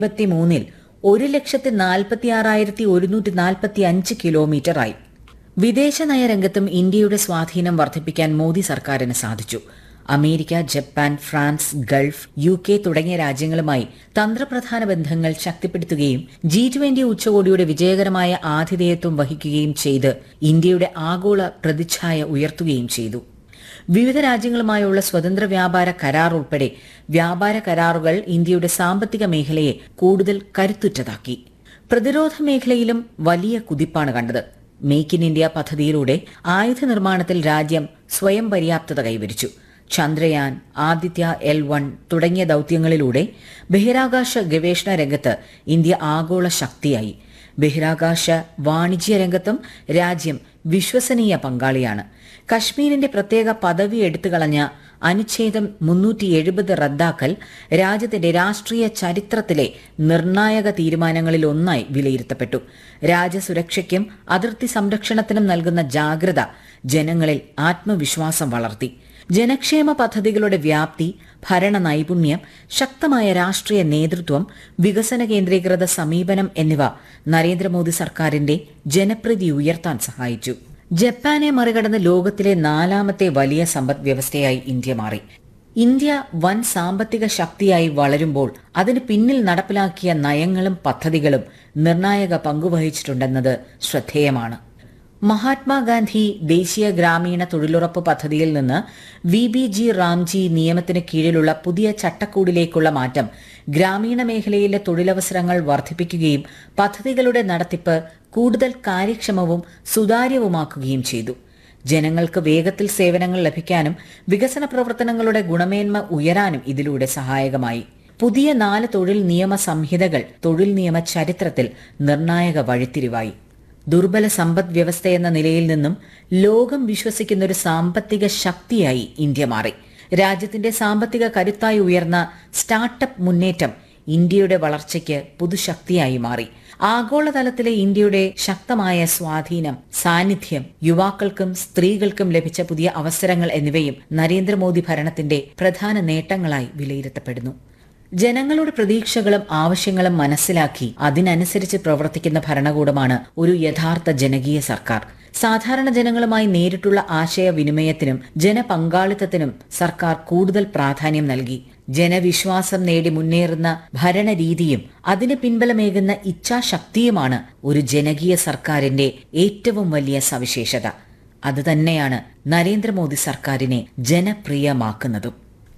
ഇരുപത്തിമൂന്നിൽ ഒരു ലക്ഷത്തി നാൽപ്പത്തി ആറായിരത്തി ഒരുന്നൂറ്റി നാൽപ്പത്തി അഞ്ച് കിലോമീറ്ററായി വിദേശ നയരംഗത്തും ഇന്ത്യയുടെ സ്വാധീനം വർദ്ധിപ്പിക്കാൻ മോദി സർക്കാരിന് സാധിച്ചു America Japan France Gulf U K തുടങ്ങിയ രാജ്യങ്ങളുമായി തന്ത്രപ്രധാന ബന്ധങ്ങൾ ശക്തിപ്പെടുത്തുകയും ജി ട്വന്റി ഉച്ചകോടിയുടെ വിജയകരമായ ആതിഥേയത്വം വഹിക്കുകയും ചെയ്ത് ഇന്ത്യയുടെ ആഗോള പ്രതിച്ഛായ ഉയർത്തുകയും ചെയ്തു വിവിധ രാജ്യങ്ങളുമായുള്ള സ്വതന്ത്ര വ്യാപാര കരാർ ഉൾപ്പെടെ വ്യാപാര കരാറുകൾ ഇന്ത്യയുടെ സാമ്പത്തിക മേഖലയെ കൂടുതൽ കരുത്തുറ്റതാക്കി പ്രതിരോധ മേഖലയിലും വലിയ കുതിപ്പാണ് കണ്ടത് മേക്ക് ഇൻ ഇന്ത്യ പദ്ധതിയിലൂടെ ആയുധ നിർമ്മാണത്തിൽ രാജ്യം സ്വയം പര്യാപ്തത കൈവരിച്ചു ചന്ദ്രയാൻ ആദിത്യ എൽ വൺ തുടങ്ങിയ ദൌത്യങ്ങളിലൂടെ ബഹിരാകാശ ഗവേഷണ രംഗത്ത് ഇന്ത്യ ആഗോള ശക്തിയായി ബഹിരാകാശ വാണിജ്യ രംഗത്തും രാജ്യം വിശ്വസനീയ പങ്കാളിയാണ് കശ്മീരിന്റെ പ്രത്യേക പദവി എടുത്തുകളഞ്ഞ അനുച്ഛേദം മുന്നൂറ്റി എഴുപത് റദ്ദാക്കൽ രാജ്യത്തിന്റെ രാഷ്ട്രീയ ചരിത്രത്തിലെ നിർണായക തീരുമാനങ്ങളിൽ ഒന്നായി വിലയിരുത്തപ്പെട്ടു രാജ്യസുരക്ഷയ്ക്കും അതിർത്തി സംരക്ഷണത്തിനും നൽകുന്ന ജാഗ്രത ജനങ്ങളിൽ ആത്മവിശ്വാസം വളർത്തി ജനക്ഷേമ പദ്ധതികളുടെ വ്യാപ്തി ഭരണ നൈപുണ്യം ശക്തമായ രാഷ്ട്രീയ നേതൃത്വം വികസന കേന്ദ്രീകൃത സമീപനം എന്നിവ നരേന്ദ്രമോദി സർക്കാരിന്റെ ജനപ്രീതി ഉയർത്താൻ സഹായിച്ചു ജപ്പാനെ മറികടന്ന് ലോകത്തിലെ നാലാമത്തെ വലിയ സമ്പദ് വ്യവസ്ഥയായി ഇന്ത്യ മാറി ഇന്ത്യ വൻ സാമ്പത്തിക ശക്തിയായി വളരുമ്പോൾ അതിന് പിന്നിൽ നടപ്പിലാക്കിയ നയങ്ങളും പദ്ധതികളും നിർണായക പങ്കുവഹിച്ചിട്ടുണ്ടെന്നത് ശ്രദ്ധേയമാണ് മഹാത്മാഗാന്ധി ദേശീയ ഗ്രാമീണ തൊഴിലുറപ്പ് പദ്ധതിയിൽ നിന്ന് വി ബി ജി റാംജി നിയമത്തിന് കീഴിലുള്ള പുതിയ ചട്ടക്കൂടിലേക്കുള്ള മാറ്റം ഗ്രാമീണ മേഖലയിലെ തൊഴിലവസരങ്ങൾ വർദ്ധിപ്പിക്കുകയും പദ്ധതികളുടെ നടത്തിപ്പ് കൂടുതൽ കാര്യക്ഷമവും സുതാര്യവുമാക്കുകയും ചെയ്തു ജനങ്ങൾക്ക് വേഗത്തിൽ സേവനങ്ങൾ ലഭിക്കാനും വികസന പ്രവർത്തനങ്ങളുടെ ഗുണമേന്മ ഉയരാനും ഇതിലൂടെ സഹായകമായി പുതിയ നാല് തൊഴിൽ നിയമ സംഹിതകൾ തൊഴിൽ നിയമ ചരിത്രത്തിൽ നിർണായക വഴിത്തിരിവായി ദുർബല സമ്പദ് വ്യവസ്ഥയെന്ന നിലയിൽ നിന്നും ലോകം വിശ്വസിക്കുന്ന ഒരു സാമ്പത്തിക ശക്തിയായി ഇന്ത്യ മാറി രാജ്യത്തിന്റെ സാമ്പത്തിക കരുത്തായി ഉയർന്ന സ്റ്റാർട്ടപ്പ് മുന്നേറ്റം ഇന്ത്യയുടെ വളർച്ചയ്ക്ക് പുതുശക്തിയായി മാറി ആഗോളതലത്തിലെ ഇന്ത്യയുടെ ശക്തമായ സ്വാധീനം സാന്നിധ്യം യുവാക്കൾക്കും സ്ത്രീകൾക്കും ലഭിച്ച പുതിയ അവസരങ്ങൾ എന്നിവയും നരേന്ദ്രമോദി ഭരണത്തിന്റെ പ്രധാന നേട്ടങ്ങളായി വിലയിരുത്തപ്പെടുന്നു ജനങ്ങളുടെ പ്രതീക്ഷകളും ആവശ്യങ്ങളും മനസ്സിലാക്കി അതിനനുസരിച്ച് പ്രവർത്തിക്കുന്ന ഭരണകൂടമാണ് ഒരു യഥാർത്ഥ ജനകീയ സർക്കാർ സാധാരണ ജനങ്ങളുമായി നേരിട്ടുള്ള ആശയവിനിമയത്തിനും ജനപങ്കാളിത്തത്തിനും സർക്കാർ കൂടുതൽ പ്രാധാന്യം നൽകി ജനവിശ്വാസം നേടി മുന്നേറുന്ന ഭരണരീതിയും അതിന് പിൻബലമേകുന്ന ഇച്ഛാശക്തിയുമാണ് ഒരു ജനകീയ സർക്കാരിന്റെ ഏറ്റവും വലിയ സവിശേഷത അതുതന്നെയാണ് നരേന്ദ്രമോദി സർക്കാരിനെ ജനപ്രിയമാക്കുന്നതും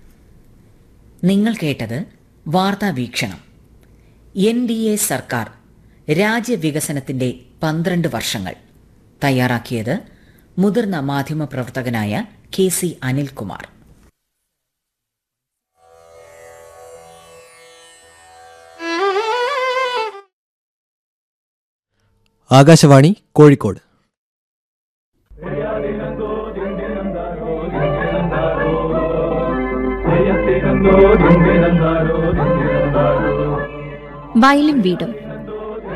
നിങ്ങൾ കേട്ടത് വാർത്താ വീക്ഷണം എൻ ഡി എ സർക്കാർ രാജ്യവികസനത്തിന്റെ പന്ത്രണ്ട് വർഷങ്ങൾ തയ്യാറാക്കിയത് മുതിർന്ന മാധ്യമപ്രവർത്തകനായ കെ സി അനിൽകുമാർ ആകാശവാണി കോഴിക്കോട് വയലും വീടും